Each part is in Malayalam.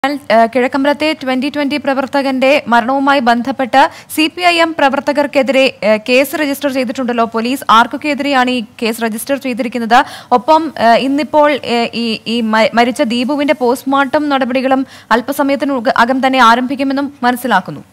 എന്നാൽ, ഏഹ്, കിഴക്കമ്പലത്തെ ട്വന്റി ട്വന്റി പ്രവർത്തകന്റെ മരണവുമായി ബന്ധപ്പെട്ട് സി പി ഐ എം പ്രവർത്തകർക്കെതിരെ ഏഹ്, കേസ് രജിസ്റ്റർ ചെയ്തിട്ടുണ്ടല്ലോ പോലീസ് ആർക്കൊക്കെതിരെയാണ് ഈ കേസ് രജിസ്റ്റർ ചെയ്തിരിക്കുന്നത് ഒപ്പം ഏഹ്, ഇന്നിപ്പോൾ ഏഹ്, ഈ ഈ മ- മരിച്ച ദീപുവിന്റെ പോസ്റ്റ്മോർട്ടം നടപടികളും അല്പസമയത്തിനു അകം തന്നെ ആരംഭിക്കുമെന്നും മനസ്സിലാക്കുന്നു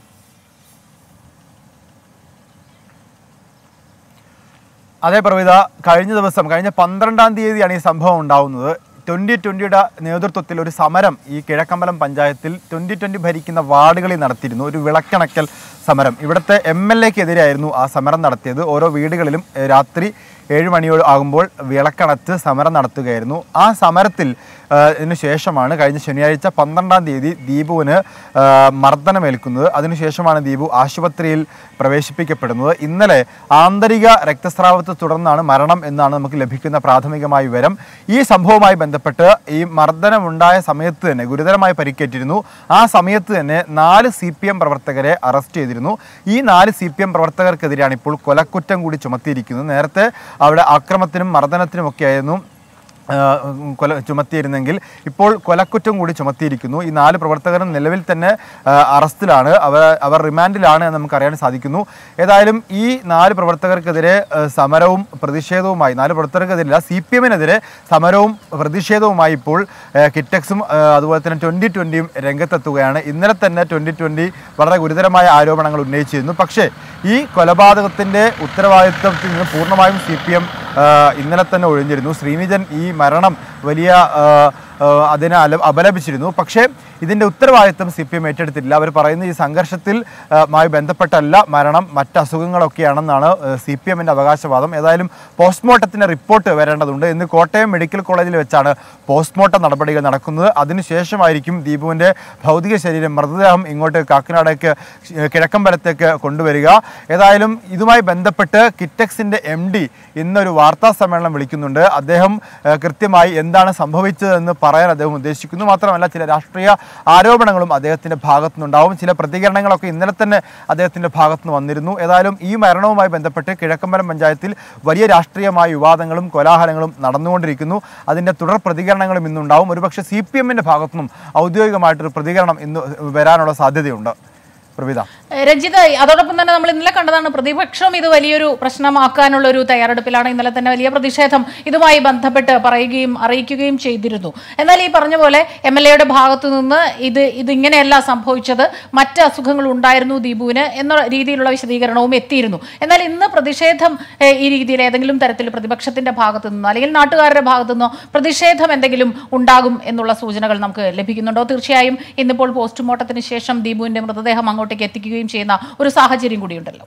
അതെ പ്രവിത കഴിഞ്ഞ ദിവസം കഴിഞ്ഞ പന്ത്രണ്ടാം തീയതിയാണ് ഈ സംഭവം ഉണ്ടാവുന്നത് ട്വൻ്റി ട്വൻ്റിയുടെ നേതൃത്വത്തിൽ ഒരു സമരം ഈ കിഴക്കമ്പലം പഞ്ചായത്തിൽ ട്വൻ്റി ട്വൻ്റി ഭരിക്കുന്ന വാർഡുകളിൽ നടത്തിയിരുന്നു ഒരു വിളക്കണക്കൽ സമരം ഇവിടുത്തെ എം എൽ എക്കെതിരെയായിരുന്നു ആ സമരം നടത്തിയത് ഓരോ വീടുകളിലും ഏഹ്, രാത്രി ഏഴ് മണിയോട് ആകുമ്പോൾ വിളക്കണച്ച് സമരം നടത്തുകയായിരുന്നു ആ സമരത്തിൽ ഏഹ്, ഇതിനു ശേഷമാണ് കഴിഞ്ഞ ശനിയാഴ്ച പന്ത്രണ്ടാം തീയതി ദീപുവിന് ഏഹ്, മർദ്ദനമേൽക്കുന്നത് അതിനുശേഷമാണ് ദീപു ആശുപത്രിയിൽ പ്രവേശിപ്പിക്കപ്പെടുന്നത് ഇന്നലെ ആന്തരിക രക്തസ്രാവത്തെ തുടർന്നാണ് മരണം എന്നാണ് നമുക്ക് ലഭിക്കുന്ന പ്രാഥമികമായ വിവരം ഈ സംഭവവുമായി ബന്ധപ്പെട്ട് ഈ മർദ്ദനമുണ്ടായ സമയത്ത് തന്നെ ഗുരുതരമായി പരിക്കേറ്റിരുന്നു ആ സമയത്ത് തന്നെ നാല് സി പി എം പ്രവർത്തകരെ അറസ്റ്റ് ചെയ്തിരുന്നു ഈ നാല് സി പി എം പ്രവർത്തകർക്കെതിരെയാണ് ഇപ്പോൾ കൊലക്കുറ്റം കൂടി ചുമത്തിയിരിക്കുന്നത് നേരത്തെ അവിടെ അക്രമത്തിനും മർദ്ദനത്തിനുമൊക്കെയായിരുന്നു ആ, കൊല ചുമത്തിയിരുന്നെങ്കിൽ ഇപ്പോൾ കൊലക്കുറ്റം കൂടി ചുമത്തിയിരിക്കുന്നു ഈ നാല് പ്രവർത്തകരും നിലവിൽ തന്നെ ആ, അറസ്റ്റിലാണ് അവർ അവർ റിമാൻഡിലാണ് എന്ന് നമുക്കറിയാൻ സാധിക്കുന്നു ഏതായാലും ഈ നാല് പ്രവർത്തകർക്കെതിരെ ആ, സമരവും പ്രതിഷേധവുമായി നാല് പ്രവർത്തകർക്കെതിരെ സി പി എമ്മിനെതിരെ സമരവും പ്രതിഷേധവുമായി ഇപ്പോൾ ആ, കിറ്റക്സും ആ, അതുപോലെ തന്നെ ട്വൻ്റി ട്വൻ്റിയും രംഗത്തെത്തുകയാണ് ഇന്നലെ തന്നെ ട്വൻ്റി ട്വൻ്റി വളരെ ഗുരുതരമായ ആരോപണങ്ങൾ ഉന്നയിച്ചിരുന്നു പക്ഷേ ഈ കൊലപാതകത്തിൻ്റെ ഉത്തരവാദിത്വത്തിൽ നിന്ന് പൂർണ്ണമായും സി പി എം ഇന്നലെ തന്നെ ഒഴിഞ്ഞിരുന്നു ശ്രീനിജൻ ഈ മരണം വലിയ ആ, ആ, അതിനെ അല അപലപിച്ചിരുന്നു പക്ഷേ ഇതിൻ്റെ ഉത്തരവാദിത്വം സി പി എം ഏറ്റെടുത്തിട്ടില്ല അവർ പറയുന്ന ഈ സംഘർഷത്തിൽ ആ, മായി ബന്ധപ്പെട്ടല്ല മരണം മറ്റ് അസുഖങ്ങളൊക്കെയാണെന്നാണ് സി പി എമ്മിൻ്റെ അവകാശവാദം ഏതായാലും പോസ്റ്റ്മോർട്ടത്തിൻ്റെ റിപ്പോർട്ട് വരേണ്ടതുണ്ട് ഇന്ന് കോട്ടയം മെഡിക്കൽ കോളേജിൽ വെച്ചാണ് പോസ്റ്റ്മോർട്ടം നടപടികൾ നടക്കുന്നത് അതിനുശേഷമായിരിക്കും ദീപുവിൻ്റെ ഭൗതിക ശരീരം മൃതദേഹം ഇങ്ങോട്ട് കാക്കനാടേക്ക് കിഴക്കമ്പലത്തേക്ക് കൊണ്ടുവരിക ഏതായാലും ഇതുമായി ബന്ധപ്പെട്ട് കിറ്റക്സിൻ്റെ എം ഡി ഇന്നൊരു വാർത്താ സമ്മേളനം വിളിക്കുന്നുണ്ട് അദ്ദേഹം ആ, കൃത്യമായി എന്താണ് സംഭവിച്ചതെന്ന് പറയാൻ അദ്ദേഹം ഉദ്ദേശിക്കുന്നു മാത്രമല്ല ചില രാഷ്ട്രീയ ആരോപണങ്ങളും അദ്ദേഹത്തിൻ്റെ ഭാഗത്തുനിന്നുണ്ടാവും ചില പ്രതികരണങ്ങളൊക്കെ ഇന്നലെ തന്നെ അദ്ദേഹത്തിൻ്റെ ഭാഗത്തുനിന്ന് വന്നിരുന്നു ഏതായാലും ഈ മരണവുമായി ബന്ധപ്പെട്ട് കിഴക്കമ്പലം പഞ്ചായത്തിൽ വലിയ രാഷ്ട്രീയമായ വിവാദങ്ങളും കോലാഹലങ്ങളും നടന്നുകൊണ്ടിരിക്കുന്നു അതിൻ്റെ തുടർ പ്രതികരണങ്ങളും ഇന്നുണ്ടാവും ഒരുപക്ഷെ സി പി എമ്മിൻ്റെ ഭാഗത്തുനിന്നും ഔദ്യോഗികമായിട്ടൊരു പ്രതികരണം ഇന്ന് വരാനുള്ള സാധ്യതയുണ്ട് പ്രവിത രഞ്ജിത്ത് അതോടൊപ്പം തന്നെ നമ്മൾ ഇന്നലെ കണ്ടതാണ് പ്രതിപക്ഷം ഇത് വലിയൊരു പ്രശ്നമാക്കാനുള്ള ഒരു തയ്യാറെടുപ്പിലാണ് ഇന്നലെ തന്നെ വലിയ പ്രതിഷേധം ഇതുമായി ബന്ധപ്പെട്ട് പറയുകയും അറിയിക്കുകയും ചെയ്തിരുന്നു എന്നാൽ ഈ പറഞ്ഞ പോലെ എം എൽ എയുടെ ഭാഗത്തു നിന്ന് ഇത് ഇതിങ്ങനെയല്ല സംഭവിച്ചത് മറ്റ് അസുഖങ്ങൾ ഉണ്ടായിരുന്നു ദീപുവിന് എന്ന രീതിയിലുള്ള വിശദീകരണവും എത്തിയിരുന്നു എന്നാൽ ഇന്ന് പ്രതിഷേധം ഏഹ്, ഈ രീതിയിൽ ഏതെങ്കിലും തരത്തിൽ പ്രതിപക്ഷത്തിന്റെ ഭാഗത്തു നിന്നോ അല്ലെങ്കിൽ നാട്ടുകാരുടെ ഭാഗത്തു നിന്നോ പ്രതിഷേധം എന്തെങ്കിലും ഉണ്ടാകും എന്നുള്ള സൂചനകൾ നമുക്ക് ലഭിക്കുന്നുണ്ടോ തീർച്ചയായും ഇന്നിപ്പോൾ പോസ്റ്റ്മോർട്ടത്തിന് ശേഷം ദീപുവിന്റെ മൃതദേഹം അങ്ങോട്ടേക്ക് എത്തിക്കുകയും ചെയ്യുന്ന ഒരു സാഹചര്യം കൂടിയുണ്ടല്ലോ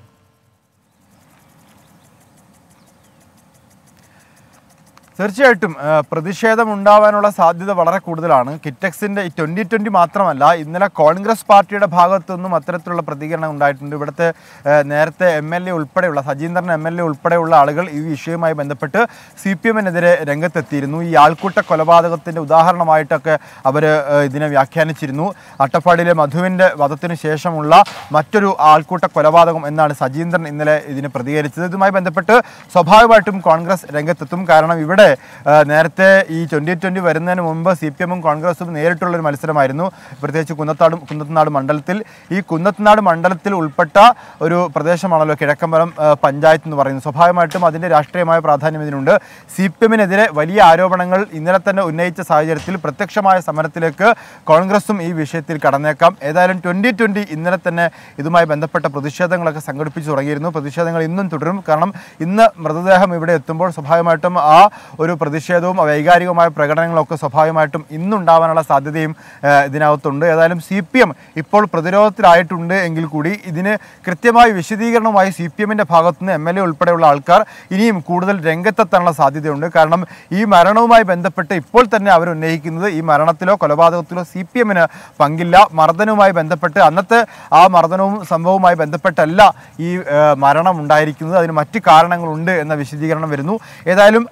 തീർച്ചയായിട്ടും ആ, പ്രതിഷേധം ഉണ്ടാവാനുള്ള സാധ്യത വളരെ കൂടുതലാണ് കിറ്റക്സിന്റെ ഈ ട്വന്റി ട്വന്റി മാത്രമല്ല ഇന്നലെ കോൺഗ്രസ് പാർട്ടിയുടെ ഭാഗത്തു നിന്നും അത്തരത്തിലുള്ള പ്രതികരണം ഉണ്ടായിട്ടുണ്ട് ഇവിടുത്തെ ആ, നേരത്തെ എം എൽ എ ഉൾപ്പെടെയുള്ള സജീന്ദ്രൻ എം എൽ എ ഉൾപ്പെടെയുള്ള ആളുകൾ ഈ വിഷയവുമായി ബന്ധപ്പെട്ട് സി പി എമ്മിനെതിരെ രംഗത്തെത്തിയിരുന്നു ഈ ആൾക്കൂട്ട കൊലപാതകത്തിന്റെ ഉദാഹരണമായിട്ടൊക്കെ അവർ ഇതിനെ വ്യാഖ്യാനിച്ചിരുന്നു അട്ടപ്പാടിയിലെ മധുവിന്റെ വധത്തിനു ശേഷമുള്ള മറ്റൊരു ആൾക്കൂട്ട കൊലപാതകം എന്നാണ് സജീന്ദ്രൻ ഇന്നലെ ഇതിന് പ്രതികരിച്ചത് ഇതുമായി ബന്ധപ്പെട്ട് സ്വാഭാവികമായിട്ടും കോൺഗ്രസ് രംഗത്തെത്തും കാരണം ഇവിടെ ആ, നേരത്തെ ഈ ട്വൻ്റി ട്വൻ്റി വരുന്നതിന് മുമ്പ് സി പി എമ്മും കോൺഗ്രസും നേരിട്ടുള്ളൊരു മത്സരമായിരുന്നു പ്രത്യേകിച്ച് കുന്നത്താടും കുന്നത്തനാട് മണ്ഡലത്തിൽ ഈ കുന്നത്തനാട് മണ്ഡലത്തിൽ ഉൾപ്പെട്ട ഒരു പ്രദേശമാണല്ലോ കിഴക്കമ്പലം ആ, പഞ്ചായത്ത് എന്ന് പറയുന്നത് സ്വാഭാവികമായിട്ടും അതിൻ്റെ രാഷ്ട്രീയമായ പ്രാധാന്യം ഇതിനുണ്ട് സി പി എമ്മിനെതിരെ വലിയ ആരോപണങ്ങൾ ഇന്നലെ തന്നെ ഉന്നയിച്ച സാഹചര്യത്തിൽ പ്രത്യക്ഷമായ സമരത്തിലേക്ക് കോൺഗ്രസും ഈ വിഷയത്തിൽ കടന്നേക്കാം ഏതായാലും ട്വൻ്റി ട്വൻ്റി ഇന്നലെ തന്നെ ഇതുമായി ബന്ധപ്പെട്ട പ്രതിഷേധങ്ങളൊക്കെ സംഘടിപ്പിച്ചു തുടങ്ങിയിരുന്നു പ്രതിഷേധങ്ങൾ ഇന്നും തുടരും കാരണം ഇന്ന് മൃതദേഹം ഇവിടെ എത്തുമ്പോൾ സ്വാഭാവികമായിട്ടും ആ ഒരു പ്രതിഷേധവും വൈകാരികമായ പ്രകടനങ്ങളൊക്കെ സ്വാഭാവികമായിട്ടും ഇന്നുണ്ടാവാനുള്ള സാധ്യതയും ഏഹ്, ഇതിനകത്തുണ്ട് ഏതായാലും സി പി എം ഇപ്പോൾ പ്രതിരോധത്തിലായിട്ടുണ്ട് എങ്കിൽ കൂടി ഇതിന് കൃത്യമായ വിശദീകരണവുമായി സി പി എമ്മിൻ്റെ ഭാഗത്തുനിന്ന് എം എൽ എ ഉൾപ്പെടെയുള്ള ആൾക്കാർ ഇനിയും കൂടുതൽ രംഗത്തെത്താനുള്ള സാധ്യതയുണ്ട് കാരണം ഈ മരണവുമായി ബന്ധപ്പെട്ട് ഇപ്പോൾ തന്നെ അവർ ഉന്നയിക്കുന്നത് ഈ മരണത്തിലോ കൊലപാതകത്തിലോ സി പി എമ്മിന് പങ്കില്ല മർദ്ദനവുമായി ബന്ധപ്പെട്ട് അന്നത്തെ ആ മർദ്ദനവും സംഭവവുമായി ബന്ധപ്പെട്ടല്ല ഈ ഏഹ്, മരണം ഉണ്ടായിരിക്കുന്നത് അതിന് മറ്റ് കാരണങ്ങളുണ്ട് എന്ന വിശദീകരണം വരുന്നു ഏതായാലും ആ ഒരു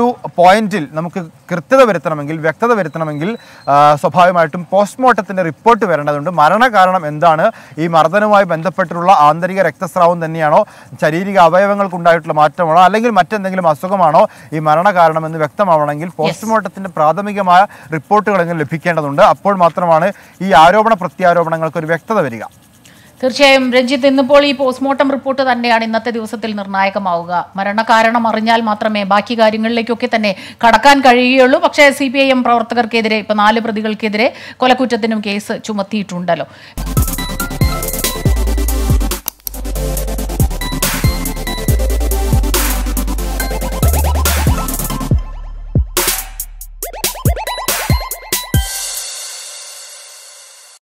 ഒരു പോയിന്റിൽ നമുക്ക് കൃത്യത വരുത്തണമെങ്കിൽ വ്യക്തത വരുത്തണമെങ്കിൽ ആ, സ്വാഭാവികമായിട്ടും പോസ്റ്റ്മോർട്ടത്തിന്റെ റിപ്പോർട്ട് വരേണ്ടതുണ്ട് മരണകാരണം എന്താണ് ഈ മർദ്ദനവുമായി ബന്ധപ്പെട്ടിട്ടുള്ള ആന്തരിക രക്തസ്രാവം തന്നെയാണോ ശാരീരിക അവയവങ്ങൾക്കുണ്ടായിട്ടുള്ള മാറ്റമാണോ അല്ലെങ്കിൽ മറ്റെന്തെങ്കിലും അസുഖമാണോ ഈ മരണകാരണമെന്ന് വ്യക്തമാവണമെങ്കിൽ പോസ്റ്റ്മോർട്ടത്തിന്റെ പ്രാഥമികമായ റിപ്പോർട്ടുകളെങ്കിലും ലഭിക്കേണ്ടതുണ്ട് അപ്പോൾ മാത്രമാണ് ഈ ആരോപണ പ്രത്യാരോപണങ്ങൾക്ക് ഒരു വ്യക്തത വരിക തീർച്ചയായും രഞ്ജിത്ത് ഇന്നിപ്പോൾ ഈ പോസ്റ്റ്മോർട്ടം റിപ്പോർട്ട് തന്നെയാണ് ഇന്നത്തെ ദിവസത്തിൽ നിർണായകമാവുക മരണകാരണം അറിഞ്ഞാൽ മാത്രമേ ബാക്കി കാര്യങ്ങളിലേക്കൊക്കെ തന്നെ കടക്കാൻ കഴിയുകയുള്ളൂ പക്ഷേ സി പി ഐ എം പ്രവർത്തകർക്കെതിരെ ഇപ്പൊ നാല് പ്രതികൾക്കെതിരെ കൊലക്കുറ്റത്തിനും കേസ് ചുമത്തിയിട്ടുണ്ടല്ലോ